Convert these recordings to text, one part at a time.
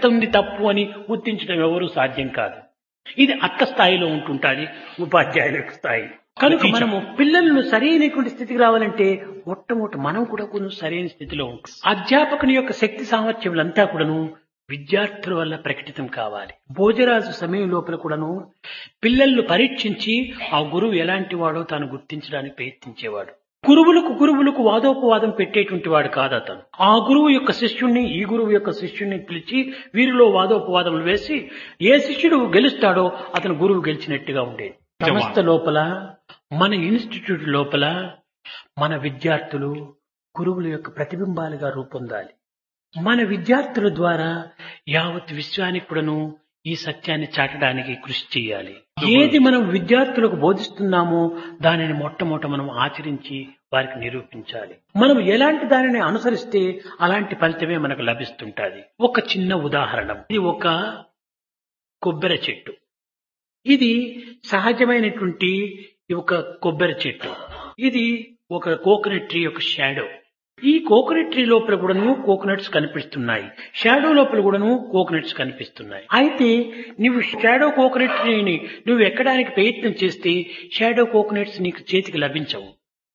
చేస్తుంది తప్పు అని గుర్తించడం ఎవరు సాధ్యం కాదు ఇది అక్క స్థాయిలో ఉంటుంటుంది ఉపాధ్యాయుల యొక్క స్థాయి కనుక మనము పిల్లలను సరైనటువంటి స్థితికి రావాలంటే మొట్టమొదటి మనం కూడా కొంచెం సరైన స్థితిలో ఉంటాం అధ్యాపకుని యొక్క శక్తి సామర్థ్యములంతా కూడాను విద్యార్థుల వల్ల ప్రకటితం కావాలి భోజరాజు సమయం లోపల కూడాను పిల్లలను పరీక్షించి ఆ గురువు ఎలాంటి వాడో తాను గుర్తించడానికి ప్రయత్నించేవాడు గురువులకు గురువులకు వాదోపవాదం పెట్టేటువంటి వాడు కాదు అతను ఆ గురువు యొక్క శిష్యుణ్ణి ఈ గురువు యొక్క శిష్యుణ్ణి పిలిచి వీరిలో వాదోపవాదములు వేసి ఏ శిష్యుడు గెలుస్తాడో అతను గురువు గెలిచినట్టుగా ఉండేది సంస్థ లోపల మన ఇన్స్టిట్యూట్ లోపల మన విద్యార్థులు గురువుల యొక్క ప్రతిబింబాలుగా రూపొందాలి మన విద్యార్థుల ద్వారా యావత్ విశ్వానికి కూడాను ఈ సత్యాన్ని చాటడానికి కృషి చేయాలి ఏది మనం విద్యార్థులకు బోధిస్తున్నామో దానిని మొట్టమొదట మనం ఆచరించి వారికి నిరూపించాలి మనం ఎలాంటి దానిని అనుసరిస్తే అలాంటి ఫలితమే మనకు లభిస్తుంటది ఒక చిన్న ఉదాహరణ ఇది ఒక కొబ్బరి చెట్టు ఇది సహజమైనటువంటి ఒక కొబ్బరి చెట్టు ఇది ఒక కోకోనట్ ట్రీ యొక్క షాడో ఈ కోకోనట్ ట్రీ లోపల కూడాను కోకోనట్స్ కనిపిస్తున్నాయి షాడో లోపల కూడాను కోకోనట్స్ కనిపిస్తున్నాయి అయితే నువ్వు షాడో కోకోనట్ ట్రీని నువ్వు ఎక్కడానికి ప్రయత్నం చేస్తే షాడో కోకోనట్స్ నీకు చేతికి లభించవు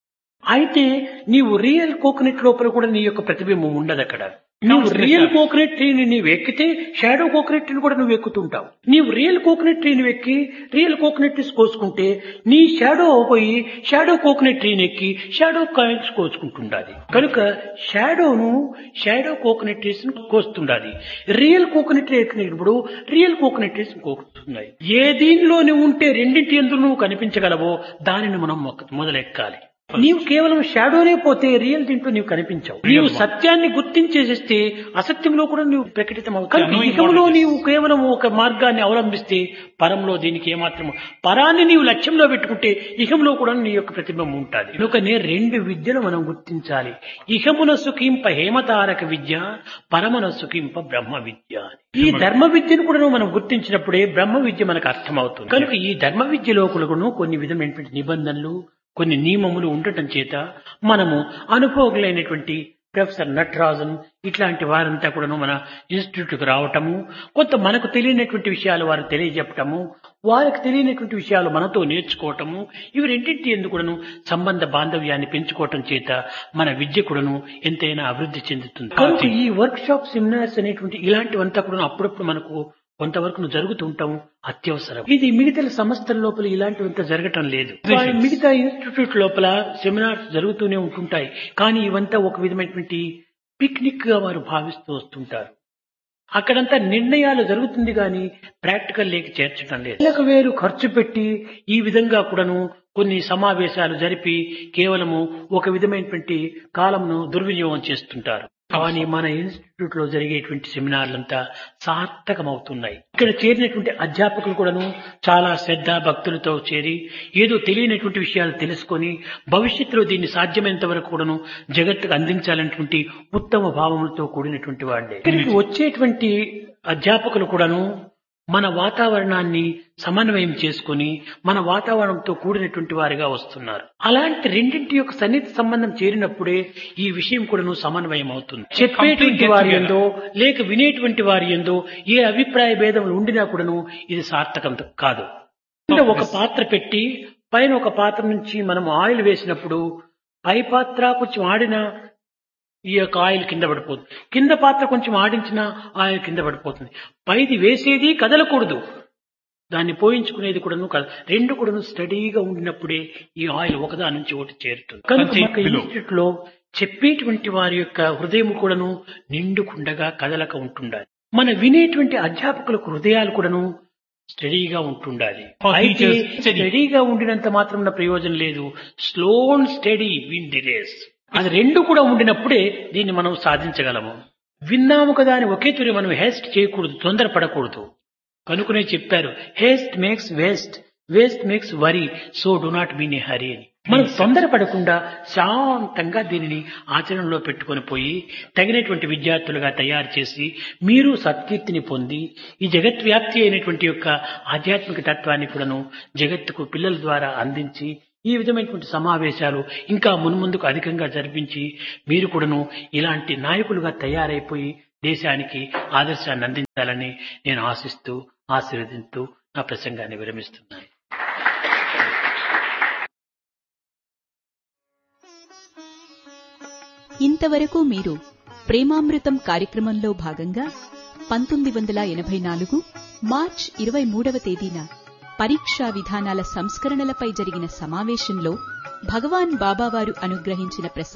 అయితే నీవు రియల్ కోకోనట్ లోపల కూడా నీ యొక్క ప్రతిబింబం ఉండదు అక్కడ నువ్వు రియల్ కోకోనట్ ట్రీని నీవు ఎక్కితే షాడో కోకోనట్ ట్రీని కూడా నువ్వు ఎక్కుతుంటావు నీవు రియల్ కోకోనట్ ట్రీని ఎక్కి రియల్ కోకోనట్ ట్రీస్ కోసుకుంటే నీ షాడో పోయి షాడో కోకోనట్ ట్రీని ఎక్కి షాడో కాయిన్స్ కోసుకుంటుండాలి కనుక షాడోను షాడో కోకోనట్ ట్రీస్ కోస్తుండాలి రియల్ కోకోనట్ ట్రీ ఎక్కినప్పుడు రియల్ కోకోనట్ ట్రీస్ కోస్తున్నాయి ఏ దీనిలోనే ఉంటే రెండింటి ఎందుకు నువ్వు కనిపించగలవో దానిని మనం మొక్క- మొదలెక్కాలి నీవు కేవలం షాడోనే పోతే రియల్ దీంట్లో నీవు కనిపించవు నీవు సత్యాన్ని గుర్తించేసేస్తే అసత్యంలో కూడా నీవు ప్రకటితమవు కనుక ఇహంలో నీవు కేవలం ఒక మార్గాన్ని అవలంబిస్తే పరంలో దీనికి ఏమాత్రం పరాన్ని నీవు లక్ష్యంలో పెట్టుకుంటే ఇహంలో కూడా నీ యొక్క ప్రతిబింబం ఉంటుంది కనుకనే రెండు విద్యలు మనం గుర్తించాలి ఇహమున సుఖింప హేమతారక విద్య పరమన సుఖింప బ్రహ్మ విద్య ఈ ధర్మ విద్యను కూడా మనం గుర్తించినప్పుడే బ్రహ్మ విద్య మనకు అర్థమవుతుంది కనుక ఈ ధర్మ విద్యలో కూడా కొన్ని విధమైనటువంటి నిబంధనలు కొన్ని నియమములు ఉండటం చేత మనము అనుభవకులైనటువంటి ప్రొఫెసర్ నటరాజన్ ఇట్లాంటి వారంతా కూడాను మన ఇన్స్టిట్యూట్కి రావటము కొంత మనకు తెలియనటువంటి విషయాలు వారు తెలియజెప్పటము వారికి తెలియనటువంటి విషయాలు మనతో నేర్చుకోవటము ఇవి రెండింటి ఎందుకు కూడాను సంబంధ బాంధవ్యాన్ని పెంచుకోవటం చేత మన విద్య కూడాను ఎంతైనా అభివృద్ధి చెందుతుంది కనుక ఈ వర్క్ షాప్ సెమినార్స్ అనేటువంటి ఇలాంటివంతా కూడా అప్పుడప్పుడు మనకు కొంతవరకు జరుగుతూ ఉంటాం అత్యవసరం ఇది మిగతా సంస్థల లోపల ఇలాంటివంతా జరగటం లేదు కానీ మిగతా ఇన్స్టిట్యూట్ లోపల సెమినార్స్ జరుగుతూనే ఉంటుంటాయి కానీ ఇవంతా ఒక విధమైనటువంటి పిక్నిక్ గా వారు భావిస్తూ వస్తుంటారు అక్కడంతా నిర్ణయాలు జరుగుతుంది కానీ ప్రాక్టికల్ లేక చేర్చడం లేదు వేలకు వేలు ఖర్చు పెట్టి ఈ విధంగా కూడాను కొన్ని సమావేశాలు జరిపి కేవలము ఒక విధమైనటువంటి కాలంను దుర్వినియోగం చేస్తుంటారు కానీ మన ఇన్స్టిట్యూట్ లో జరిగేటువంటి సెమినార్లంతా సార్థకమవుతున్నాయి ఇక్కడ చేరినటువంటి అధ్యాపకులు కూడాను చాలా శ్రద్ధ భక్తులతో చేరి ఏదో తెలియనటువంటి విషయాలు తెలుసుకొని భవిష్యత్తులో దీన్ని సాధ్యమైనంత వరకు కూడాను జగత్తుకు అందించాలనేటువంటి ఉత్తమ భావములతో కూడినటువంటి వాళ్ళే ఇక్కడికి వచ్చేటువంటి అధ్యాపకులు కూడాను మన వాతావరణాన్ని సమన్వయం చేసుకుని మన వాతావరణంతో కూడినటువంటి వారిగా వస్తున్నారు అలాంటి రెండింటి యొక్క సన్నిహిత సంబంధం చేరినప్పుడే ఈ విషయం కూడాను సమన్వయం అవుతుంది చెప్పేటువంటి వారి ఎందో లేక వినేటువంటి వారి ఎందో ఏ అభిప్రాయ భేదములు ఉండినా కూడాను ఇది సార్థకం కాదు కింద ఒక పాత్ర పెట్టి పైన ఒక పాత్ర నుంచి మనం ఆయిల్ వేసినప్పుడు పై పాత్ర కొంచెం ఆడిన ఈ యొక్క ఆయిల్ కింద పడిపోతుంది కింద పాత్ర కొంచెం ఆడించిన ఆయిల్ కింద పడిపోతుంది పైది వేసేది కదలకూడదు దాన్ని పోయించుకునేది కూడాను కద రెండు కూడాను స్టడీగా ఉండినప్పుడే ఈ ఆయిల్ ఒకదాని నుంచి ఒకటి చేరుతుంది కనుక మన ఇన్స్టిట్యూట్ లో చెప్పేటువంటి వారి యొక్క హృదయం కూడాను నిండుకుండగా కదలక ఉంటుండాలి మన వినేటువంటి అధ్యాపకులకు హృదయాలు కూడాను స్టడీగా ఉంటుండాలి అయితే స్టడీగా ఉండినంత మాత్రం ప్రయోజనం లేదు slow and steady win the race అది రెండు కూడా ఉండినప్పుడే దీన్ని మనం సాధించగలము విన్నాము కదా అని ఒకే తూరి మనం హేస్ట్ చేయకూడదు తొందరపడకూడదు కనుకునే చెప్పారు haste makes waste waste makes worry so do not been a hurry అని మనం తొందరపడకుండా శాంతంగా దీనిని ఆచరణలో పెట్టుకొని పోయి తగినటువంటి విద్యార్థులుగా తయారు చేసి మీరు సత్కీర్తిని పొంది ఈ జగద్వ్యాప్తి అయినటువంటి యొక్క ఆధ్యాత్మిక తత్వాన్ని కూడాను జగత్తుకు పిల్లల ద్వారా అందించి ఈ విధమైనటువంటి సమావేశాలు ఇంకా మున్ముందుకు అధికంగా జరిపించి మీరు కూడాను ఇలాంటి నాయకులుగా తయారైపోయి దేశానికి ఆదర్శాన్ని అందించాలని నేను ఆశిస్తూ ఆశీర్వదిస్తూ నా ప్రసంగాన్ని విరమిస్తున్నాను ఇంతవరకు మీరు ప్రేమామృతం కార్యక్రమంలో భాగంగా పంతొమ్మిది వందల ఎనభై నాలుగు మార్చ్ ఇరవై మూడవ తేదీన పరీక్షా విధానాల సంస్కరణలపై జరిగిన సమావేశంలో భగవాన్ బాబావారు అనుగ్రహించిన ప్రసంగం